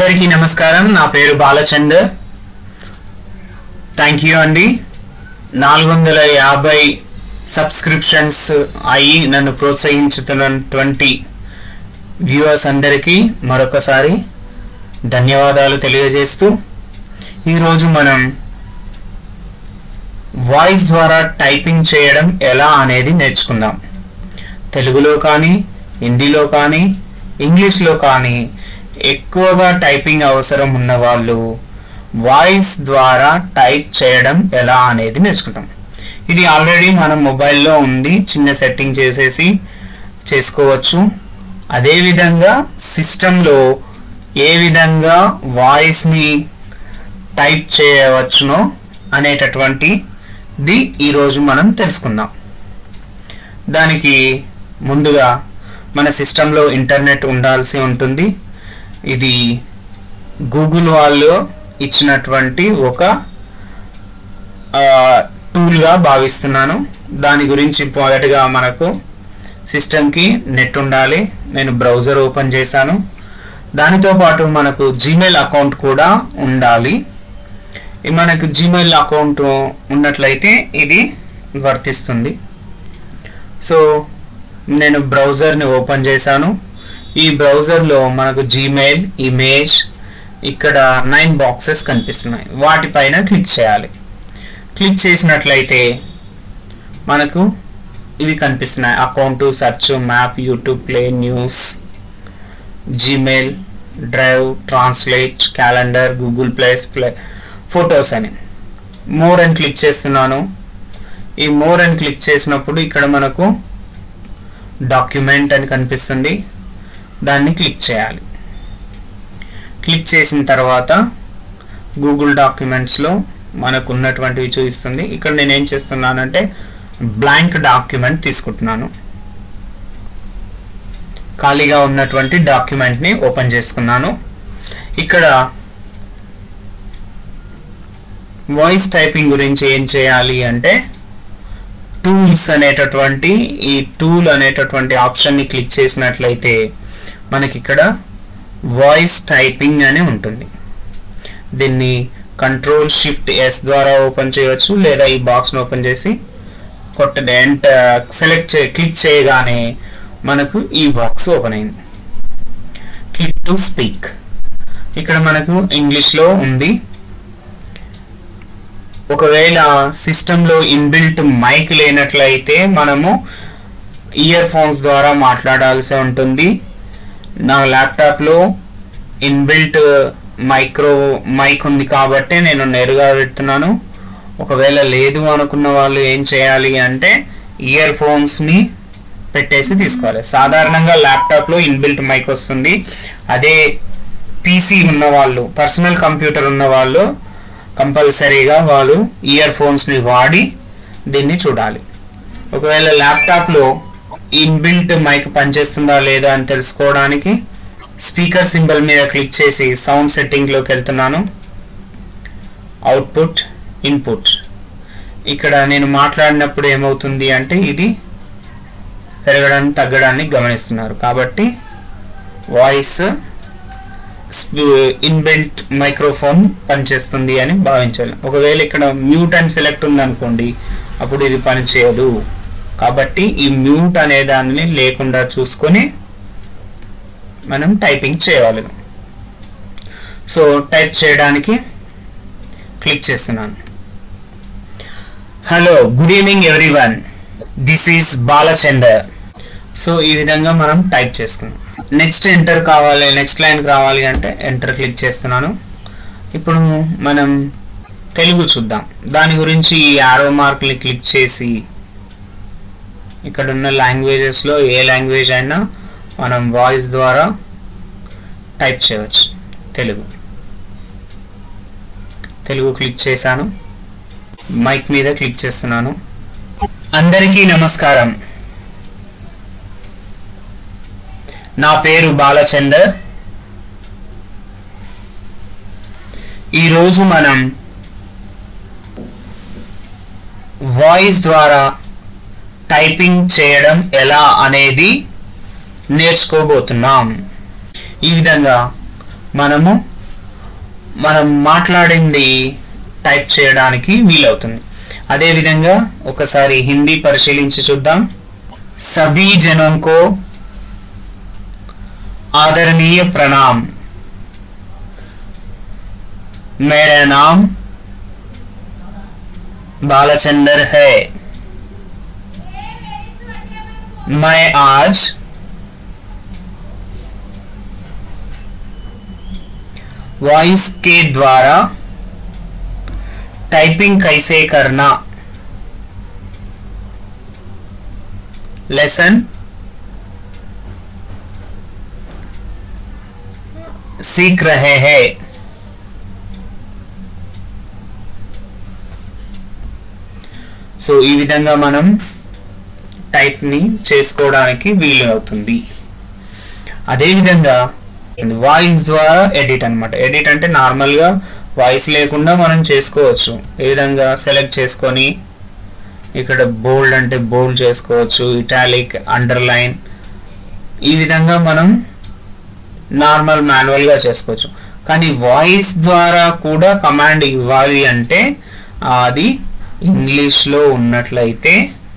అందరికీ నమస్కారం నా పేరు బాలచందర్ థ్యాంక్ యూ అండి నాలుగు వందల యాభై సబ్స్క్రిప్షన్స్ అయి నన్ను ప్రోత్సహించుతున్నటువంటి వ్యూవర్స్ అందరికీ మరొకసారి ధన్యవాదాలు తెలియజేస్తూ ఈరోజు మనం వాయిస్ ద్వారా టైపింగ్ చేయడం ఎలా అనేది నేర్చుకుందాం తెలుగులో కానీ హిందీలో కానీ ఇంగ్లీష్లో కానీ ఎక్కువగా టైపింగ్ అవసరం ఉన్న వాళ్ళు వాయిస్ ద్వారా టైప్ చేయడం ఎలా అనేది నేర్చుకుంటాం ఇది ఆల్రెడీ మన మొబైల్లో ఉంది చిన్న సెట్టింగ్ చేసేసి చేసుకోవచ్చు అదేవిధంగా సిస్టంలో ఏ విధంగా వాయిస్ని టైప్ చేయవచ్చునో అనేటటువంటిది ఈరోజు మనం తెలుసుకుందాం దానికి ముందుగా మన సిస్టంలో ఇంటర్నెట్ ఉండాల్సి ఉంటుంది ఇది గూగుల్ వాళ్ళు ఇచ్చినటువంటి ఒక టూల్గా భావిస్తున్నాను దాని గురించి మొదటగా మనకు సిస్టమ్కి నెట్ ఉండాలి నేను బ్రౌజర్ ఓపెన్ చేశాను దానితో పాటు మనకు జీమెయిల్ అకౌంట్ కూడా ఉండాలి ఈ మనకు జీమెయిల్ అకౌంట్ ఉన్నట్లయితే ఇది వర్తిస్తుంది సో నేను బ్రౌజర్ని ఓపెన్ చేశాను ఈ బ్రౌజర్లో మనకు జీమెయిల్ ఇమేజ్ ఇక్కడ నైన్ బాక్సెస్ కనిపిస్తున్నాయి వాటిపైన క్లిక్ చేయాలి క్లిక్ చేసినట్లయితే మనకు ఇవి కనిపిస్తున్నాయి account search map YouTube play news Gmail drive translate calendar Google place play photos అని మోర్ అని క్లిక్ చేస్తున్నాను ఈ మోర్ అని క్లిక్ చేసినప్పుడు ఇక్కడ మనకు డాక్యుమెంట్ అని కనిపిస్తుంది దాన్ని క్లిక్ చేయాలి క్లిక్ చేసిన తర్వాత గూగుల్ డాక్యుమెంట్స్లో మనకు ఉన్నటువంటివి చూపిస్తుంది ఇక్కడ నేను ఏం చేస్తున్నానంటే బ్లాంక్ డాక్యుమెంట్ తీసుకుంటున్నాను ఖాళీగా ఉన్నటువంటి డాక్యుమెంట్ని ఓపెన్ చేసుకున్నాను ఇక్కడ వాయిస్ టైపింగ్ గురించి ఏం చేయాలి అంటే టూల్స్ అనేటటువంటి ఈ టూల్ అనేటటువంటి ఆప్షన్ని క్లిక్ చేసినట్లయితే మనకి ఇక్కడ వాయిస్ టైపింగ్ అని ఉంటుంది దీన్ని కంట్రోల్ షిఫ్ట్ ఎస్ ద్వారా ఓపెన్ చేయవచ్చు లేదా ఈ బాక్స్ను ఓపెన్ చేసి కొట్టది ఎంట సెలెక్ట్ చే క్లిక్ చేయగానే మనకు ఈ బాక్స్ ఓపెన్ అయింది క్లిక్ టు స్పీక్ ఇక్కడ మనకు ఇంగ్లీష్లో ఉంది ఒకవేళ సిస్టంలో ఇన్బిల్ట్ మైక్ లేనట్లయితే మనము ఇయర్ ఫోన్స్ ద్వారా మాట్లాడాల్సి ఉంటుంది నా ల్యాప్టాప్లో ఇన్బిల్ట్ మైక్రో మైక్ ఉంది కాబట్టి నేను నేరుగా పెడుతున్నాను ఒకవేళ లేదు అనుకున్న వాళ్ళు ఏం చేయాలి అంటే ఇయర్ ఫోన్స్ని పెట్టేసి తీసుకోవాలి సాధారణంగా ల్యాప్టాప్లో ఇన్బిల్ట్ మైక్ వస్తుంది అదే పీసీ ఉన్న వాళ్ళు పర్సనల్ కంప్యూటర్ ఉన్న వాళ్ళు కంపల్సరీగా వాళ్ళు ఇయర్ ఫోన్స్ని వాడి దీన్ని చూడాలి ఒకవేళ ల్యాప్టాప్లో ఇన్బిల్ట్ మైక్ పనిచేస్తుందా లేదా అని తెలుసుకోవడానికి స్పీకర్ సింబల్ మీద క్లిక్ చేసి సౌండ్ సెట్టింగ్లోకి వెళ్తున్నాను అవుట్పుట్ ఇన్పుట్ ఇక్కడ నేను మాట్లాడినప్పుడు ఏమవుతుంది అంటే ఇది పెరగడానికి తగ్గడాన్ని గమనిస్తున్నారు కాబట్టి వాయిస్ ఇన్బిల్ట్ మైక్రోఫోన్ పనిచేస్తుంది అని భావించాలి ఒకవేళ ఇక్కడ మ్యూట్ అని సెలెక్ట్ ఉందనుకోండి అప్పుడు ఇది పనిచేయదు కాబట్టి ఈ మ్యూట్ అనే దానిని లేకుండా చూసుకొని మనం టైపింగ్ చేయాలి సో టైప్ చేయడానికి క్లిక్ చేస్తున్నాను hello good evening everyone this is Balachander so ఈ విధంగా మనం టైప్ చేసుకున్నాం నెక్స్ట్ ఎంటర్ కావాలి నెక్స్ట్ లైన్కి రావాలి అంటే ఎంటర్ క్లిక్ చేస్తున్నాను ఇప్పుడు మనం తెలుగు చూద్దాం దాని గురించి ఈ ఆరో మార్క్ని క్లిక్ చేసి ఇక్కడ ఉన్న లాంగ్వేజెస్లో ఏ లాంగ్వేజ్ అయినా మనం వాయిస్ ద్వారా టైప్ చేయవచ్చు తెలుగు తెలుగు క్లిక్ చేశాను మైక్ మీద క్లిక్ చేస్తున్నాను అందరికీ నమస్కారం నా పేరు బాలచందర్ ఈరోజు మనం వాయిస్ ద్వారా టైపింగ్ చేయడం ఎలా అనేది నేర్చుకోబోతున్నాం ఈ విధంగా మనము మనం మాట్లాడింది టైప్ చేయడానికి వీలవుతుంది అదేవిధంగా ఒకసారి హిందీ పరిశీలించి చూద్దాం సభీ జనం కో आदरणीय प्रणाम मेरा नाम बालचंदर है मैं आज वॉइस के द्वारा टाइपिंग कैसे करना लेसन सीख रहे हैं సో ఈ విధంగా మనం టైప్ ని చేసుకోవడానికి వీలు అవుతుంది అదేవిధంగా వాయిస్ ద్వారా ఎడిట్ అన్నమాట ఎడిట్ అంటే నార్మల్ గా వాయిస్ లేకుండా మనం చేసుకోవచ్చు ఏ విధంగా సెలెక్ట్ చేసుకొని ఇక్కడ బోల్డ్ అంటే బోల్డ్ చేసుకోవచ్చు ఇటాలిక్ అండర్లైన్ ఈ విధంగా మనం నార్మల్ మాన్యువల్ గా చేసుకోవచ్చు కానీ వాయిస్ ద్వారా కూడా కమాండ్ ఇవ్వాలి అంటే అది ఇంగ్లీష్ లో ఉన్నట్లయితే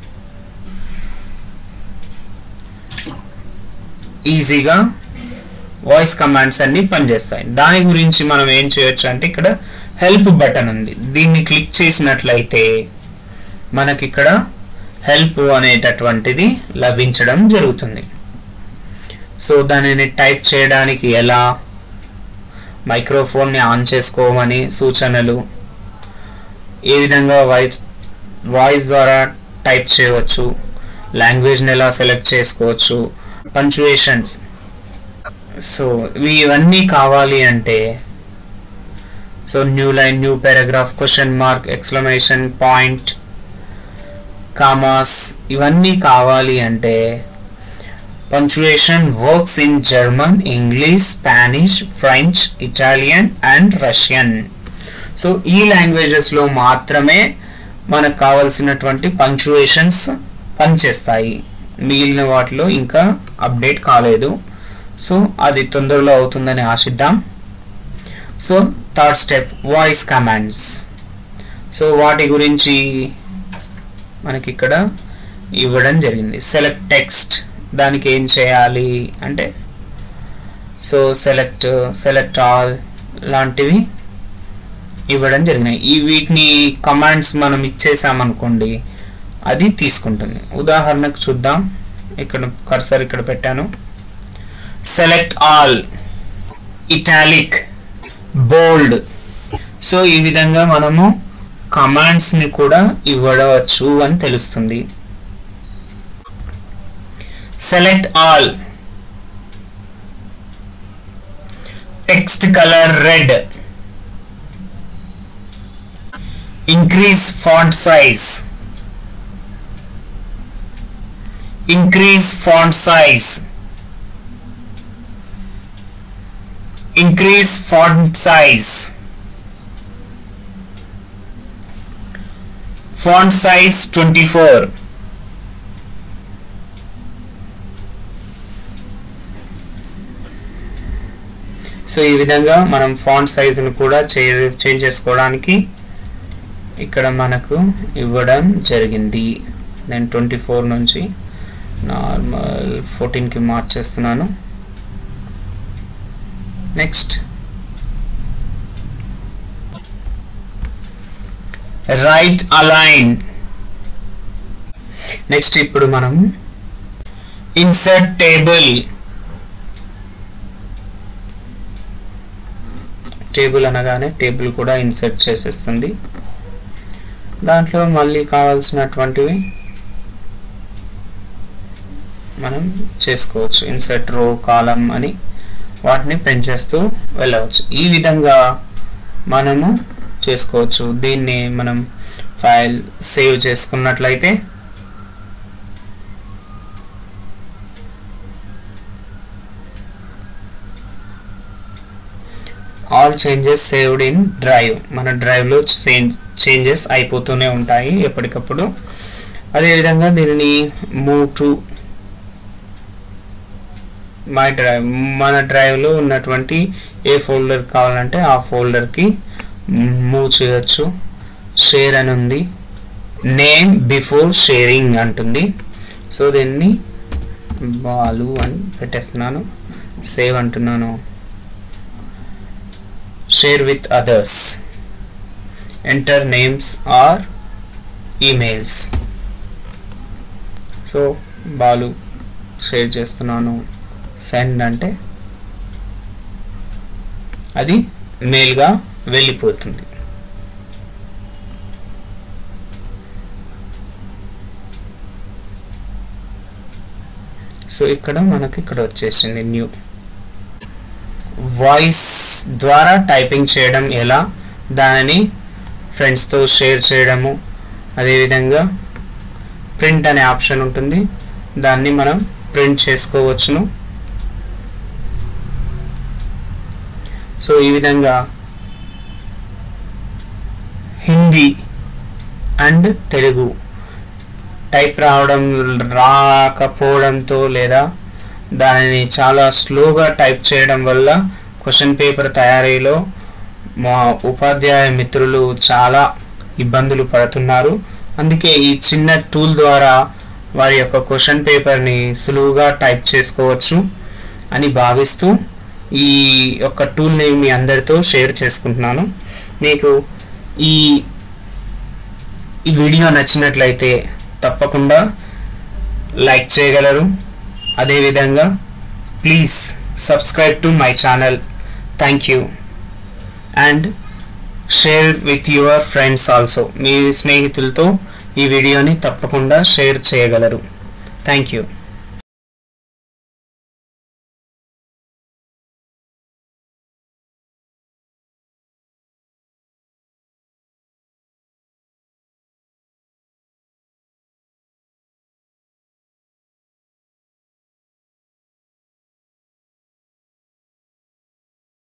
ఈజీగా వాయిస్ కమాండ్స్ అన్ని పనిచేస్తాయి దాని గురించి మనం ఏం చేయొచ్చు అంటే ఇక్కడ హెల్ప్ బటన్ ఉంది దీన్ని క్లిక్ చేసినట్లయితే మనకి ఇక్కడ హెల్ప్ అనేటటువంటిది లభించడం జరుగుతుంది సో దానిని టైప్ చేయడానికి ఎలా మైక్రోఫోన్ని ఆన్ చేసుకోమని సూచనలు ఏ విధంగా వాయిస్ వాయిస్ ద్వారా టైప్ చేయవచ్చు లాంగ్వేజ్ని ఎలా సెలెక్ట్ చేసుకోవచ్చు పంచువేషన్స్ సో ఇవన్నీ కావాలి అంటే so new line new paragraph question mark exclamation point commas ఇవన్నీ కావాలి అంటే punctuation works in German, English, Spanish, French, Italian and Russian. So ఈ లాంగ్వేజెస్ లో మాత్రమే మనకు కావలసినటువంటి పంక్చువేషన్స్ పనిచేస్తాయి మిగిలిన వాటిలో ఇంకా అప్డేట్ కాలేదు సో అది తొందరలో అవుతుందని ఆశిద్దాం so third step voice commands so వాటి గురించి మనకి ఇక్కడ ఇవ్వడం జరిగింది సెలెక్ట్ టెక్స్ట్ దానికి ఏం చేయాలి అంటే సో సెలెక్ట్ సెలెక్ట్ ఆల్ లాంటివి ఇవ్వడం జరిగినాయి ఈ వీటిని కమాండ్స్ మనం ఇచ్చేసామనుకోండి అది తీసుకుంటుంది ఉదాహరణకు చూద్దాం ఇక్కడ కర్సర్ ఇక్కడ పెట్టాను select all italic bold so ఈ విధంగా మనము కమాండ్స్ ని కూడా ఇవ్వవచ్చు అని తెలుస్తుంది select all text color red increase font size increase font size increase font size font size 24 so ఈ విధంగా మనం ఫాంట్ సైజును కూడా చేంజ్ చేసుకోవడానికి ఇక్కడ మనకు ఇవ్వడం జరిగింది నేను ట్వంటీ ఫోర్ నుంచి నార్మల్ ఫోర్టీన్కి మార్చేస్తున్నాను నెక్స్ట్ రైట్ అలైన్ నెక్స్ట్ ఇప్పుడు మనం ఇన్సర్ట్ టేబుల్ టేబుల్ అనగానే టేబుల్ కూడా ఇన్సర్ట్ చేసేస్తుంది దాంట్లో మళ్ళీ కావాల్సినటువంటివి మనం చేసుకోవచ్చు ఇన్సర్ట్ రో కాలం అని వాటిని పెంచేస్తూ వెళ్ళవచ్చు ఈ విధంగా మనము చేసుకోవచ్చు దీన్ని మనం ఫైల్ సేవ్ చేసుకున్నట్లయితే all changes saved in drive మన డ్రైవ్లో చేంజెస్ అయిపోతూనే ఉంటాయి ఎప్పటికప్పుడు అదేవిధంగా దీనిని మూవ్ టు మై డ్రైవ్ మన డ్రైవ్లో ఉన్నటువంటి ఏ ఫోల్డర్ కావాలంటే ఆ ఫోల్డర్కి మూవ్ చేయొచ్చు షేర్ అని ఉంది నేమ్ బిఫోర్ షేరింగ్ అంటుంది సో దీన్ని బాలు అని పెట్టేస్తున్నాను సేవ్ అంటున్నాను share with others enter names or emails so Balu share చేస్తున్నాను సెండ్ అంటే అది మెయిల్గా వెళ్ళిపోతుంది సో ఇక్కడ మనకి ఇక్కడ వచ్చేసింది న్యూ వాయిస్ ద్వారా టైపింగ్ చేయడం ఎలా దానిని ఫ్రెండ్స్తో షేర్ చేయడము అదేవిధంగా ప్రింట్ అనే ఆప్షన్ ఉంటుంది దాన్ని మనం ప్రింట్ చేసుకోవచ్చును సో ఈ విధంగా హిందీ అండ్ తెలుగు టైప్ రావడం రాకపోవడంతో లేదా దానిని చాలా స్లోగా టైప్ చేయడం వల్ల క్వశ్చన్ పేపర్ తయారీలో మా ఉపాధ్యాయ మిత్రులు చాలా ఇబ్బందులు పడుతున్నారు అందుకే ఈ చిన్న టూల్ ద్వారా వారి యొక్క క్వశ్చన్ పేపర్ని సులువుగా టైప్ చేసుకోవచ్చు అని భావిస్తూ ఈ యొక్క టూల్ని మీ అందరితో షేర్ చేసుకుంటున్నాను మీకు ఈ ఈ వీడియో నచ్చినట్లయితే తప్పకుండా లైక్ చేయగలరు అదేవిధంగా please subscribe to my channel thank you and share with your friends also మీ స్నేహితులతో ఈ వీడియోని తప్పకుండా షేర్ చేయగలరు థ్యాంక్ యూ